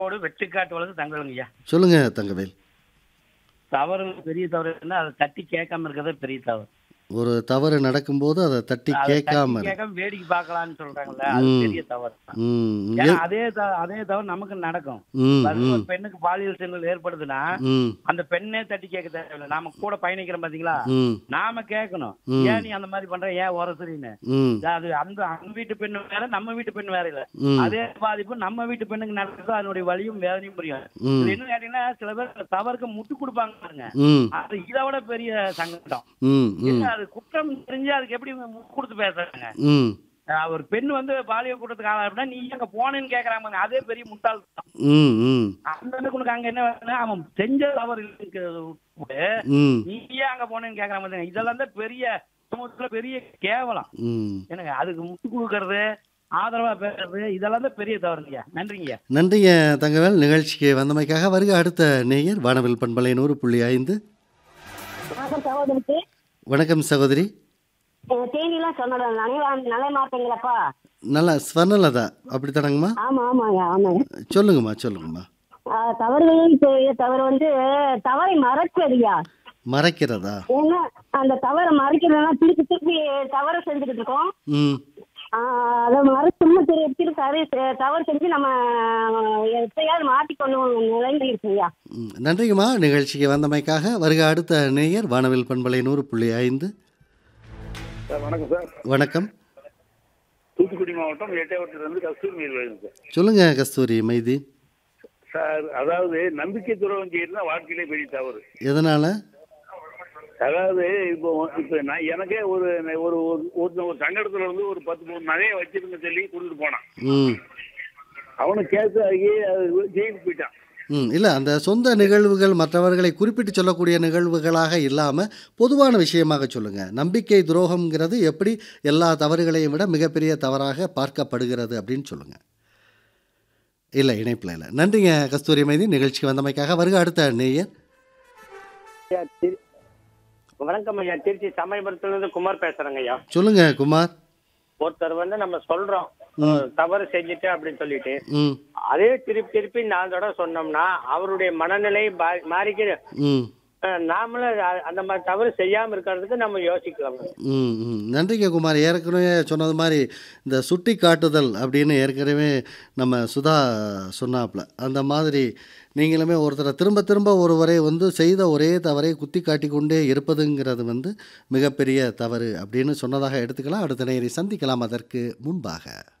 ஓடு வெட்டுக்காட்டு வளர்ந்து தங்கலுங்க ஐயா சொல்லுங்க தங்கவேல் தவறு பெரிய தவறு என்ன அதை தட்டி கேட்காம இருக்கிறது பெரிய தவறு ஒரு தவறு நடக்கும்போது அதை தட்டி அதை கேட்காம தட்டி இரு. கேட்காம வேடிக்கை பார்க்கலாம்னு சொல்றாங்கல்ல அது ம். பெரிய தவறு தான். ம் ஏன்னா எ- அதே த- அதே தவறு நமக்கு நடக்கும் ம் அது ம் ஒரு பெண்ணுக்கு பாலியல் செல்வல் ஏற்படுதுன்னா ம் அந்த பெண்ணே தட்டி கேட்க தேவையில்லை நாம கூட பயணிக்கிறோம் பாத்தீங்களா ம் நாம கேட்கணும் ம். ஏன் நீ அந்த மாதிரி பண்ற ஏன் உரசுறீன்னு ம் அது அந்த அந்த வீட்டு பெண்ணு வேற நம்ம வீட்டு பெண் வேற இல்ல ம் அதே பாதிப்பு நம்ம வீட்டு பெண்ணுக்கு நடக்குதோ அதனுடைய வலியும் வேதனையும் புரியும் ம் இது என்ன கேட்டீங்கன்னா சில பேர் தவறுக்கு முட்டு கொடுப்பாங்க பாருங்க ம் அது இதை விட பெரிய சங்கடம் ம் ம் என்ன அது குற்றம் தெரிஞ்சு அதுக்கு எப்படி முட்டு கொடுத்து பேசுறாங்க ம் அஹ் ஒரு பெண் வந்து பாலியல் கூட்டத்துக்கு ஆளா அப்படின்னா நீ எங்க போனேன்னு கேக்குறாங்க பாருங்க. அதே பெரிய முட்டாள் ம் ம் அந்த அளவுக்கு உனக்கு அங்க என்ன வேணும்னா அவன் செஞ்ச தவறு இல்லைங்கிறது விட்டு, ம் நீ ஏன் அங்க போனேன்னு கேக்குறாங்க பாருங்க. இதெல்லாம் தான் பெரிய சமூகத்துல பெரிய கேவலம் ம் என்னங்க அதுக்கு முட்டு கொடுக்கறது ஆதரவா பேசுறது இதெல்லாம் தான் பெரிய தவறுங்கய்யா நன்றிங்கய்யா நன்றிங்க தங்கவேல் நிகழ்ச்சிக்கு வந்தமைக்காக வருக அடுத்த நேயர் வானவில் பண்பலை நூறு புள்ளி ஐந்து வணக்கம் சகோதரிக்கு வணக்கம் சகோதரி தேனிலாம் சொன்னோட நினைவா நிலை மாட்டீங்களப்பா நல்லா ஸ்வர்ணலதா அப்படித்தானங்கம்மா ஆமா ஆமாங்க ஆமாங்க சொல்லுங்கம்மா சொல்லுங்கம்மா ஆஹ் தவறுகளின் பெரிய தவறு வந்து தவறை மறைக்கிறதுயா மறைக்கிறதா ஏன்னா அந்த தவறை மறைக்கிறதுனா திருப்பி திருப்பி தவறு செஞ்சுக்கிட்டு இருக்கோம் ம் ஆஹ் அதை மறைச்சும் திருப்பி திருப்பி தவறு செ- தவறு செஞ்சு நம்ம எப்பயாவது மாட்டிக்கொள்ளும் நிலைமை இருக்குங்கய்யா ம். நன்றிங்கம்மா நிகழ்ச்சிக்கு வந்தமைக்காக வருக அடுத்த நேயர் வானவில் பண்பலை நூறு புள்ளி ஐந்து சார் வணக்கம் சார் வணக்கம் தூத்துக்குடி மாவட்டம் எட்டயபுரத்துலேருந்து கஸ்தூரி மீர் வேணும் சார் சொல்லுங்க கஸ்தூரி மைதி சார் அதாவது நம்பிக்கை துரோகம் செய்யறது தான் வாழ்க்கையிலே பெரிய தவறு எதனால அதாவது இப்போ இப்போ நான் எனக்கே ஒரு ஒரு ஒரு- ஒருத்தன் ஒரு சங்கடத்துல இருந்து ஒரு பத்து மூணு நகையை வச்சிருங்க சொல்லி கொடுத்துட்டு போனான் ம் அவனை கேஸ் ஆகி அது ஜெயிலுக்கு போயிட்டான் ம் இல்லை அந்த சொந்த நிகழ்வுகள் மற்றவர்களை குறிப்பிட்டு சொல்லக்கூடிய நிகழ்வுகளாக இல்லாமல் பொதுவான விஷயமாக சொல்லுங்கள் நம்பிக்கை துரோகம்ங்கிறது எப்படி எல்லா தவறுகளையும் விட மிகப்பெரிய தவறாக பார்க்கப்படுகிறது அப்படின்னு சொல்லுங்கள் இல்லை இணைப்பில் இல்லை நன்றிங்க கஸ்தூரி மைதி நிகழ்ச்சிக்கு வந்தமைக்காக வருக அடுத்த நேயர் ஐயா, திரு- வணக்கம் ஐயா திருச்சி சமயபுரத்துல இருந்து குமார் பேசுறேங்க ஐயா சொல்லுங்க குமார் ஒருத்தர் வந்து நம்ம சொல்றோம் தவறு செஞ்சுட்டு அப்படின்னு சொல்லிட்டு ம் அதே திருப்பி திருப்பி நாலு தடவை சொன்னோம்னா அவருடைய மனநிலை பா- மாறிக்கிது ம் அஹ் நாமளும் அ- அந்த மாதிரி தவறு செய்யாம இருக்கிறதுக்கு நம்ம யோசிக்கலாம் ம் ம் நன்றிங்க குமார் ஏற்கனவே சொன்னது மாதிரி இந்த சுட்டி காட்டுதல் அப்படின்னு ஏற்கனவே நம்ம சுதா சொன்னாப்புல அந்த மாதிரி நீங்களுமே ஒருத்தரை திரும்ப திரும்ப ஒருவரை வந்து செய்த ஒரே தவறை குத்தி காட்டிக்கொண்டே இருப்பதுங்கிறது வந்து மிகப்பெரிய தவறு அப்படின்னு சொன்னதாக எடுத்துக்கலாம் அடுத்த நேரை சந்திக்கலாம் அதற்கு முன்பாக